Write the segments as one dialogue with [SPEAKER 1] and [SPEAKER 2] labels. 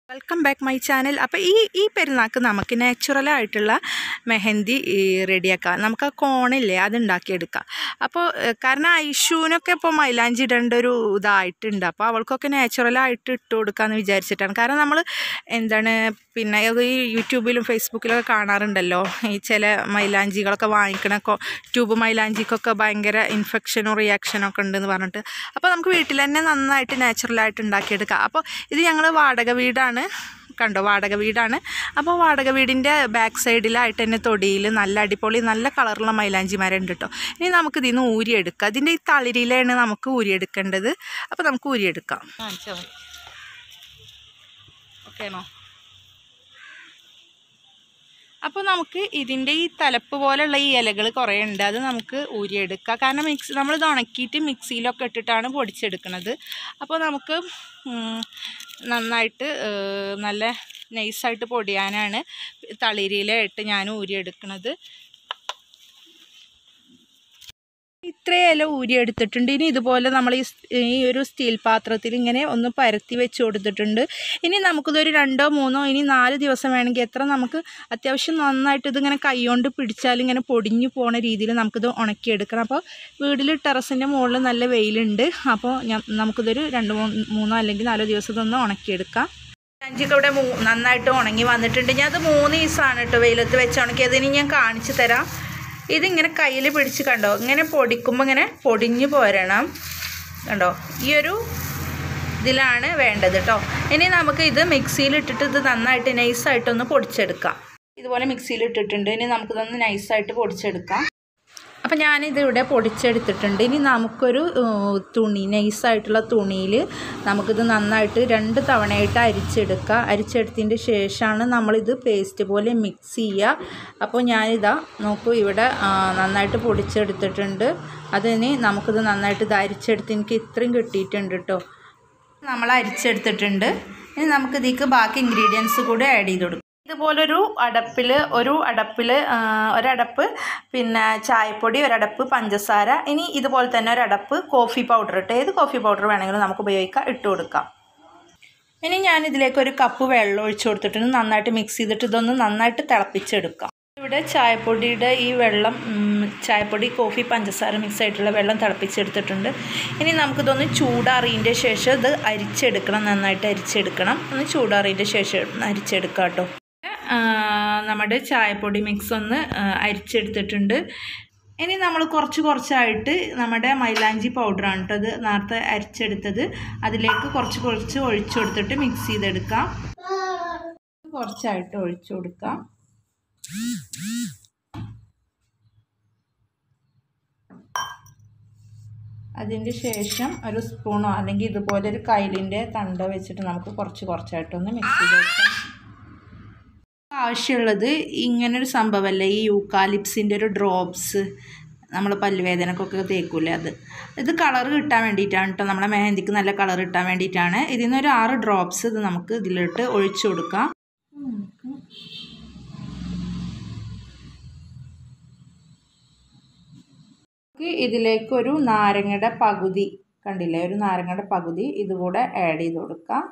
[SPEAKER 1] welcome back my channel അപ്പോൾ ഈ ഈ പെരുന്നാൾക്ക് നമുക്ക് നാച്ചുറലായിട്ടുള്ള മെഹന്തി ഈ റെഡിയാക്കാം നമുക്ക് ആ കോണില്ലേ അത് ഉണ്ടാക്കിയെടുക്കാം അപ്പോൾ ഏഹ്, കാരണം ഐഷുവിനൊക്കെ ഇപ്പോൾ മൈലാഞ്ചി ഇടേണ്ട ഒരു ഇതായിട്ടുണ്ട് അപ്പോൾ അവൾക്കൊക്കെ നാച്ചുറലായിട്ട് ഇട്ട് കൊടുക്കാമെന്ന് വിചാരിച്ചിട്ടാണ് കാരണം നമ്മൾ എന്താണ് പിന്നെ അത് ഈ യൂട്യൂബിലും ഫേസ്ബുക്കിലൊക്കെ കാണാറുണ്ടല്ലോ ഈ ചില മൈലാഞ്ചികളൊക്കെ വാങ്ങിക്കണ കൊ- ട്യൂബ് മൈലാഞ്ചിക്കൊക്കെ ഭയങ്കര ഇൻഫെക്ഷനും റിയാക്ഷനും ഒക്കെ ഉണ്ടെന്ന് പറഞ്ഞിട്ട് അപ്പോൾ നമുക്ക് വീട്ടിൽ തന്നെ നന്നായിട്ട് നാച്ചുറലായിട്ട് ഉണ്ടാക്കിയെടുക്കാം അപ്പോൾ ഇത് ഞങ്ങൾ വാടക വീടാണ് കണ്ടോ വാടക വീടാണ് അപ്പോൾ വാടക വീടിൻ്റെ ബാക്ക് സൈഡിലായിട്ട് തന്നെ തൊടിയിൽ നല്ല അടിപൊളി നല്ല കളറുള്ള മൈലാഞ്ചി മരം ഉണ്ട് കേട്ടോ ഇനി നമുക്ക് ഇതിൽ നിന്ന് ഊരിയെടുക്കാം അതിൻ്റെ ഈ തളിരിലാണ് നമുക്ക് ഊരിയെടുക്കേണ്ടത് അപ്പോൾ നമുക്ക് ഊരിയെടുക്കാം കാണിച്ചോ ഓക്കെ ആണോ അപ്പോൾ നമുക്ക് ഇതിൻ്റെ ഈ തലപ്പ് പോലെയുള്ള ഈ ഇലകൾ കുറേ ഉണ്ട് അത് നമുക്ക് ഊരിയെടുക്കാം കാരണം മിക്സ് നമ്മളിത് ഉണക്കിയിട്ട് മിക്സിയിലൊക്കെ ഇട്ടിട്ടാണ് പൊടിച്ചെടുക്കുന്നത് അപ്പോൾ നമുക്ക് ഉം, നന്നായിട്ട് ഏഹ്, നല്ല നൈസായിട്ട് പൊടിയാനാണ് തളിരിയിലായിട്ട് ഞാൻ ഊരിയെടുക്കുന്നത് ഇത്രയും ഇല ഊരിയെടുത്തിട്ടുണ്ട് ഇനി ഇതുപോലെ നമ്മൾ ഈ സ്- ഈ ഒരു സ്റ്റീൽ പാത്രത്തിൽ ഇങ്ങനെ ഒന്ന് പരത്തി വെച്ച് കൊടുത്തിട്ടുണ്ട് ഇനി നമുക്കിതൊരു രണ്ടോ മൂന്നോ ഇനി നാല് ദിവസം വേണമെങ്കിൽ എത്ര നമുക്ക് അത്യാവശ്യം നന്നായിട്ട് ഇതിങ്ങനെ കൈകൊണ്ട് പിടിച്ചാൽ ഇങ്ങനെ പൊടിഞ്ഞു പോണ രീതിയിൽ നമുക്കിത് ഉണക്കിയെടുക്കണം അപ്പോൾ വീട്ടിൽ ടെറസിൻ്റെ മുകളിൽ നല്ല വെയിലുണ്ട് അപ്പോൾ ഞാൻ നമുക്കിതൊരു രണ്ട് മൂന്ന് മൂന്നോ അല്ലെങ്കിൽ നാലോ ദിവസം ഇതൊന്ന് ഉണക്കിയെടുക്കാം അഞ്ചൊക്കെ ഇവിടെ മൂ നന്നായിട്ട് ഉണങ്ങി വന്നിട്ടുണ്ട് ഞാൻ അത് മൂന്ന് ദിവസമാണ് കേട്ടോ വെയിലത്ത് വെച്ച് ഉണക്കിയത് ഇനി ഞാൻ കാണിച്ചു തരാം ഇതിങ്ങനെ കയ്യിൽ പിടിച്ച് കണ്ടോ ഇങ്ങനെ പൊടിക്കുമ്പോൾ ഇങ്ങനെ പൊടിഞ്ഞു പോരണം കണ്ടോ ഈ ഒരു ഇതിലാണ് വേണ്ടത് കേട്ടോ ഇനി നമുക്ക് ഇത് മിക്സിയിൽ ഇട്ടിട്ട് ഇത് നന്നായിട്ട് നൈസായിട്ടൊന്ന് പൊടിച്ചെടുക്കാം ഇതുപോലെ മിക്സിയിൽ ഇട്ടിട്ടുണ്ട് ഇനി നമുക്കിതൊന്ന് നൈസായിട്ട് പൊടിച്ചെടുക്കാം അപ്പം ഞാനിത് ഇവിടെ പൊടിച്ചെടുത്തിട്ടുണ്ട് ഇനി നമുക്കൊരു ഏഹ്, തുണി നൈസായിട്ടുള്ള തുണിയിൽ നമുക്കിത് നന്നായിട്ട് രണ്ട് തവണയായിട്ട് അരിച്ചെടുക്കുക അരിച്ചെടുത്തതിൻ്റെ ശേഷമാണ് നമ്മളിത് പേസ്റ്റ് പോലെ മിക്സ് ചെയ്യുക അപ്പോൾ ഞാനിതാ നോക്കൂ ഇവിടെ ആ, നന്നായിട്ട് പൊടിച്ചെടുത്തിട്ടുണ്ട് അതിന് നമുക്കിത് നന്നായിട്ട് ഇത് അരിച്ചെടുത്ത് എനിക്ക് ഇത്രയും കിട്ടിയിട്ടുണ്ട് കേട്ടോ നമ്മൾ അരിച്ചെടുത്തിട്ടുണ്ട് ഇനി നമുക്ക് ഇതിലേക്ക് ബാക്കി ഇൻഗ്രീഡിയൻസ് കൂടെ ആഡ് ചെയ്ത് കൊടുക്കും ഇതുപോലൊരു അടപ്പിൽ ഒരു അടപ്പിൽ ഒരടപ്പ് പിന്നെ ചായപ്പൊടി ഒരടപ്പ് പഞ്ചസാര ഇനി ഇതുപോലെ തന്നെ ഒരടപ്പ് കോഫി പൗഡർ ഇട്ട് ഏത് കോഫി പൗഡർ വേണമെങ്കിലും നമുക്ക് ഉപയോഗിക്കാം ഇട്ട് കൊടുക്കാം ഇനി ഞാൻ ഇതിലേക്ക് ഒരു കപ്പ് വെള്ളം ഒഴിച്ചു കൊടുത്തിട്ടുണ്ട് നന്നായിട്ട് മിക്സ് ചെയ്തിട്ട് ഇതൊന്ന് നന്നായിട്ട് തിളപ്പിച്ചെടുക്കാം ഇവിടെ ചായപ്പൊടിയുടെ ഈ വെള്ളം ഉം, ചായപ്പൊടി കോഫി പഞ്ചസാര മിക്സ് ആയിട്ടുള്ള വെള്ളം തിളപ്പിച്ചെടുത്തിട്ടുണ്ട് ഇനി നമുക്കിതൊന്ന് ചൂടാറിയതിൻ്റെ ശേഷം ഇത് അരിച്ചെടുക്കണം നന്നായിട്ട് അരിച്ചെടുക്കണം ഒന്ന് ചൂടാറിയതിൻ്റെ ശേഷം അരിച്ചെടുക്കാം കേട്ടോ ആ, നമ്മുടെ ചായപ്പൊടി മിക്സ് ഒന്ന് ആ, അരിച്ചെടുത്തിട്ടുണ്ട് ഇനി നമ്മൾ കുറച്ച് കുറച്ചായിട്ട് നമ്മുടെ മൈലാഞ്ചി പൗഡറാണ് കേട്ടോ അത് നേരത്തെ അരിച്ചെടുത്തത് അതിലേക്ക് കുറച്ച് കുറച്ച് ഒഴിച്ചു കൊടുത്തിട്ട് മിക്സ് ചെയ്തെടുക്കാം കുറച്ചായിട്ട് ഒഴിച്ചു കൊടുക്കാം അതിൻ്റെ ശേഷം ഒരു സ്പൂണോ അല്ലെങ്കിൽ ഇതുപോലെ ഒരു കയ്യിലിൻ്റെ തണ്ട വെച്ചിട്ട് നമുക്ക് കുറച്ച് കുറച്ചായിട്ടൊന്ന് മിക്സ് ചെയ്ത് വെക്കാം ആവശ്യമുള്ളത് ഇങ്ങനൊരു സംഭവമല്ലേ ഈ യൂക്കാലിപ്സിൻ്റെ ഒരു ഡ്രോപ്സ് നമ്മൾ പല്ലുവേദനക്കൊക്കെ തേക്കൂലേ അത് ഇത് കളർ കിട്ടാൻ വേണ്ടിയിട്ടാണ് കേട്ടോ നമ്മളെ മെഹന്തിക്ക് നല്ല കളർ കിട്ടാൻ വേണ്ടിയിട്ടാണ് ഇതിൽ നിന്ന് ഒരു ആറ് ഡ്രോപ്സ് ഇത് നമുക്ക് ഇതിലിട്ട് ഒഴിച്ചു കൊടുക്കാം നമുക്ക് ഇതിലേക്ക് ഒരു നാരങ്ങയുടെ പകുതി കണ്ടില്ലേ ഒരു നാരങ്ങയുടെ പകുതി ഇതുകൂടെ ആഡ് ചെയ്ത് കൊടുക്കാം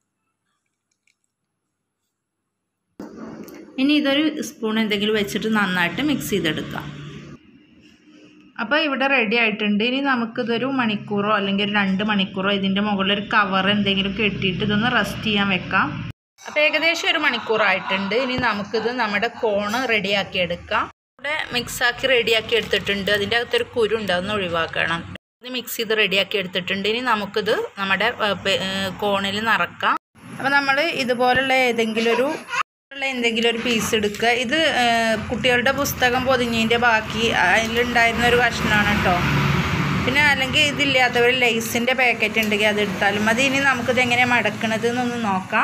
[SPEAKER 1] ഇനി ഇതൊരു സ്പൂൺ എന്തെങ്കിലും വെച്ചിട്ട് നന്നായിട്ട് മിക്സ് ചെയ്തെടുക്കാം അപ്പോൾ ഇവിടെ റെഡി ആയിട്ടുണ്ട് ഇനി നമുക്കിതൊരു മണിക്കൂറോ അല്ലെങ്കിൽ ഒരു രണ്ട് മണിക്കൂറോ ഇതിൻ്റെ മുകളിൽ ഒരു കവർ എന്തെങ്കിലും കെട്ടിയിട്ട് ഇതൊന്ന് റെസ്റ്റ് ചെയ്യാൻ വെക്കാം അപ്പോൾ ഏകദേശം ഒരു മണിക്കൂറായിട്ടുണ്ട് ഇനി നമുക്കിത് നമ്മുടെ കോണ് റെഡിയാക്കി എടുക്കാം ഇവിടെ മിക്സാക്കി റെഡിയാക്കി എടുത്തിട്ടുണ്ട് അതിൻ്റെ അകത്തൊരു കുരു ഉണ്ട് അതൊന്ന് ഒഴിവാക്കണം ഇത് മിക്സ് ചെയ്ത് റെഡിയാക്കി എടുത്തിട്ടുണ്ട് ഇനി നമുക്കിത് നമ്മുടെ കോണിൽ നിറക്കാം അപ്പോൾ നമ്മൾ ഇതുപോലുള്ള ഏതെങ്കിലും ഒരു ഉള്ള എന്തെങ്കിലും ഒരു പീസ് എടുക്കുക ഇത് ആ, കുട്ടികളുടെ പുസ്തകം പൊതിഞ്ഞതിൻ്റെ ബാക്കി അതിലുണ്ടായിരുന്ന ഒരു കഷ്ണമാണ് കേട്ടോ പിന്നെ അല്ലെങ്കിൽ ഇതില്ലാത്തവർ ലേസിൻ്റെ പാക്കറ്റ് ഉണ്ടെങ്കിൽ അത് എടുത്താലും മതി ഇനി നമുക്കിത് എങ്ങനെയാണ് മടക്കണത് എന്നൊന്ന് നോക്കാം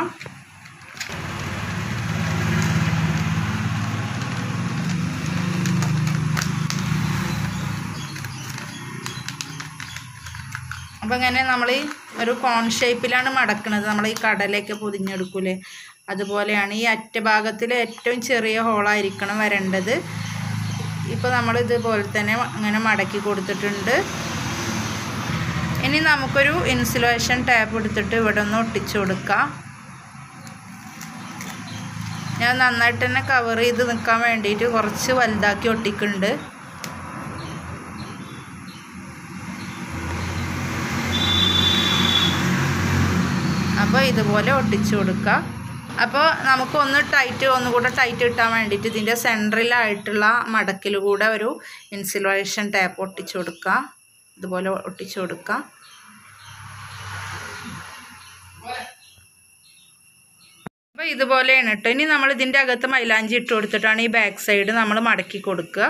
[SPEAKER 1] അപ്പോൾ ഇങ്ങനെ നമ്മൾ ഒരു കോൺ ഷേപ്പിലാണ് മടക്കുന്നത് നമ്മൾ ഈ കടലയൊക്കെ പൊതിഞ്ഞെടുക്കൂലേ അതുപോലെയാണ് ഈ അറ്റഭാഗത്തിൽ ഏറ്റവും ചെറിയ ഹോളായിരിക്കണം വരേണ്ടത് ഇപ്പോൾ നമ്മൾ ഇതുപോലെ തന്നെ ഇങ്ങനെ മടക്കി കൊടുത്തിട്ടുണ്ട് ഇനി നമുക്കൊരു ഇൻസുലേഷൻ ടാപ്പ് എടുത്തിട്ട് ഇവിടെ ഒന്ന് ഒട്ടിച്ചു കൊടുക്കാം ഞാൻ നന്നായിട്ട് തന്നെ കവർ ചെയ്ത് നിൽക്കാൻ വേണ്ടിയിട്ട് കുറച്ച് വലുതാക്കി ഒട്ടിക്കുന്നുണ്ട് അപ്പോൾ ഇതുപോലെ ഒട്ടിച്ചു കൊടുക്കുക അപ്പോൾ നമുക്കൊന്ന് ടൈറ്റ് ഒന്നുകൂടെ ടൈറ്റ് കിട്ടാൻ വേണ്ടിയിട്ട് ഇതിൻ്റെ സെൻട്രലായിട്ടുള്ള മടക്കിൽ കൂടെ ഒരു ഇൻസുലേഷൻ ടാപ്പ് ഒട്ടിച്ചു കൊടുക്കുക ഇതുപോലെ ഒട്ടിച്ചു കൊടുക്കുക അപ്പോൾ ഇതുപോലെയാണ് കേട്ടോ ഇനി നമ്മൾ ഇതിൻ്റെ അകത്ത് മൈലാഞ്ചി ഇട്ട് കൊടുത്തിട്ടാണ് ഈ ബാക്ക് സൈഡ് നമ്മൾ മടക്കി കൊടുക്കുക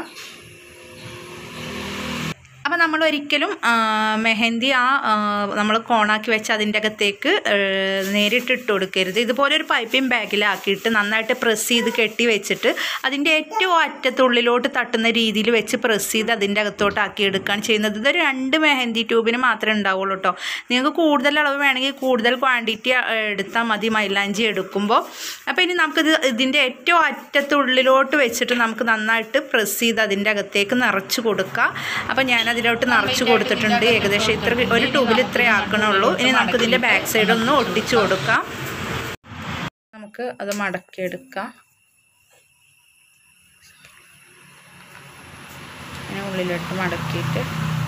[SPEAKER 1] അപ്പോൾ നമ്മൾ ഒരിക്കലും ആ, മെഹന്തി ആ നമ്മൾ കോണാക്കി വെച്ച് അതിൻ്റെ അകത്തേക്ക് ഏ, നേരിട്ട് ഇട്ട് കൊടുക്കരുത് ഇതുപോലെ ഒരു പൈപ്പിംഗ് ബാഗിലാക്കിയിട്ട് നന്നായിട്ട് പ്രസ് ചെയ്ത് കെട്ടി വെച്ചിട്ട് അതിൻ്റെ ഏറ്റവും അറ്റത്തുള്ളിലോട്ട് തട്ടുന്ന രീതിയിൽ വെച്ച് പ്രസ് ചെയ്ത് അതിൻ്റെ അകത്തോട്ട് ആക്കി എടുക്കുകയാണ് ചെയ്യുന്നത് ഇതൊരു രണ്ട് മെഹന്തി ട്യൂബിന് മാത്രമേ ഉണ്ടാവുള്ളൂ കേട്ടോ നിങ്ങൾക്ക് കൂടുതൽ അളവ് വേണമെങ്കിൽ കൂടുതൽ ക്വാണ്ടിറ്റി എടുത്താൽ മതി മൈലാഞ്ചി എടുക്കുമ്പോൾ അപ്പോൾ ഇനി നമുക്കിത് ഇതിൻ്റെ ഏറ്റവും അറ്റത്തുള്ളിലോട്ട് വെച്ചിട്ട് നമുക്ക് നന്നായിട്ട് പ്രസ് ചെയ്ത് അതിൻ്റെ അകത്തേക്ക് നിറച്ച് കൊടുക്കുക അപ്പോൾ ഞാൻ അതിലോട്ട് നിറച്ച് കൊടുത്തിട്ടുണ്ട് ഏകദേശം ഇത്ര ഒരു ട്യൂബിൽ ഇത്രേ ആക്കണുള്ളൂ ഇനി നമുക്ക് ഇതിൻ്റെ ബാക്ക് സൈഡ് ഒന്ന് ഒട്ടിച്ചു കൊടുക്കാം നമുക്ക് അത് മടക്കിയെടുക്കാം ഇങ്ങനെ ഉള്ളിലോട്ട് മടക്കിയിട്ട്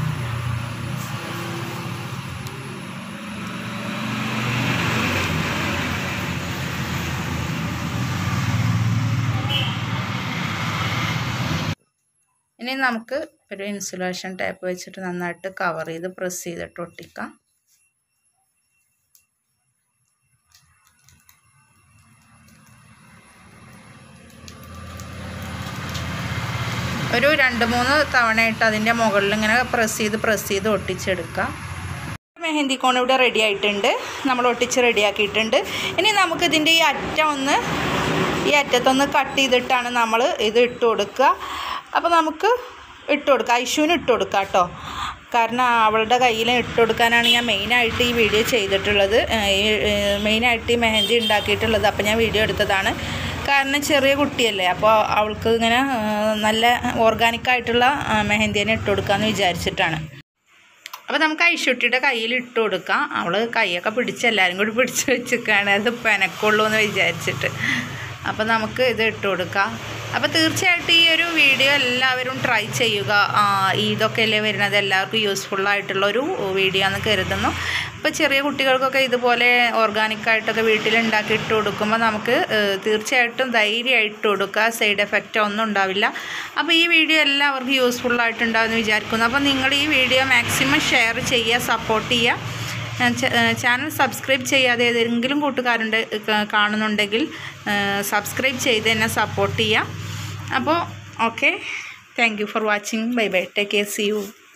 [SPEAKER 1] ഇനി നമുക്ക് ഒരു ഇൻസുലേഷൻ ടേപ്പ് വെച്ചിട്ട് നന്നായിട്ട് കവർ ചെയ്ത് പ്രസ് ചെയ്തിട്ട് ഒട്ടിക്കാം ഒരു രണ്ട് മൂന്ന് തവണയായിട്ട് അതിൻ്റെ മുകളിൽ ഇങ്ങനെ പ്രസ് ചെയ്ത് പ്രസ് ചെയ്ത് ഒട്ടിച്ചെടുക്കാം മെഹന്തി കോൺ ഇവിടെ റെഡി ആയിട്ടുണ്ട് നമ്മൾ ഒട്ടിച്ച് റെഡിയാക്കിയിട്ടുണ്ട് ഇനി നമുക്ക് ഇതിൻ്റെ ഈ അറ്റം ഒന്ന് ഈ അറ്റത്തൊന്ന് കട്ട് ചെയ്തിട്ടാണ് നമ്മൾ ഇത് ഇട്ട് കൊടുക്കുക അപ്പോൾ നമുക്ക് ഇട്ട് കൊടുക്കുക ഐഷുവിന് ഇട്ട് കൊടുക്കുക കേട്ടോ കാരണം അവളുടെ കയ്യിൽ ഇട്ട് കൊടുക്കാനാണ് ഞാൻ മെയിനായിട്ട് ഈ വീഡിയോ ചെയ്തിട്ടുള്ളത് ഏഹ് ഈ മെയിനായിട്ട് ഈ മെഹന്തി ഉണ്ടാക്കിയിട്ടുള്ളത് അപ്പോൾ ഞാൻ വീഡിയോ എടുത്തതാണ് കാരണം ചെറിയ കുട്ടിയല്ലേ അപ്പോൾ അവൾക്ക് ഇങ്ങനെ ഏഹ് നല്ല ഓർഗാനിക്കായിട്ടുള്ള മെഹന്തി തന്നെ ഇട്ട് കൊടുക്കാമെന്ന് വിചാരിച്ചിട്ടാണ് അപ്പോൾ നമുക്ക് ഐശുട്ടിയുടെ കയ്യിൽ ഇട്ട് കൊടുക്കാം അവൾ കൈയൊക്കെ പിടിച്ച് എല്ലാവരും കൂടി പിടിച്ച് വെച്ചിരിക്കുകയാണ് അത് പെനക്കുള്ളൂ എന്ന് വിചാരിച്ചിട്ട് അപ്പോൾ നമുക്ക് ഇത് ഇട്ട് കൊടുക്കാം അപ്പോൾ തീർച്ചയായിട്ടും ഈ ഒരു വീഡിയോ എല്ലാവരും ട്രൈ ചെയ്യുക ആ, ഈ ഇതൊക്കെ അല്ലേ വരുന്നത് എല്ലാവർക്കും യൂസ്ഫുൾ ആയിട്ടുള്ള ഒരു വീഡിയോ എന്ന് കരുതുന്നു ഇപ്പോൾ ചെറിയ കുട്ടികൾക്കൊക്കെ ഇതുപോലെ ഓർഗാനിക്കായിട്ടൊക്കെ വീട്ടിൽ ഉണ്ടാക്കി ഇട്ട് കൊടുക്കുമ്പോൾ നമുക്ക് ഏഹ്, തീർച്ചയായിട്ടും ധൈര്യമായിട്ട് ഇട്ട് കൊടുക്കുക സൈഡ് എഫക്റ്റ് ഒന്നും ഉണ്ടാവില്ല അപ്പോൾ ഈ വീഡിയോ എല്ലാവർക്കും യൂസ്ഫുൾ ആയിട്ടുണ്ടാവുമെന്ന് വിചാരിക്കുന്നു അപ്പോൾ നിങ്ങൾ ഈ വീഡിയോ മാക്സിമം ഷെയർ ചെയ്യുക സപ്പോർട്ട് ചെയ്യുക ച- ഏഹ് ചാനൽ സബ്സ്ക്രൈബ് ചെയ്യാതെ ഏതെങ്കിലും കൂട്ടുകാരുണ്ട് ക- കാണുന്നുണ്ടെങ്കിൽ ഏഹ് സബ്സ്ക്രൈബ് ചെയ്ത് എന്നെ സപ്പോർട്ട് ചെയ്യുക അപ്പോൾ okay thank you for watching bye bye take care see U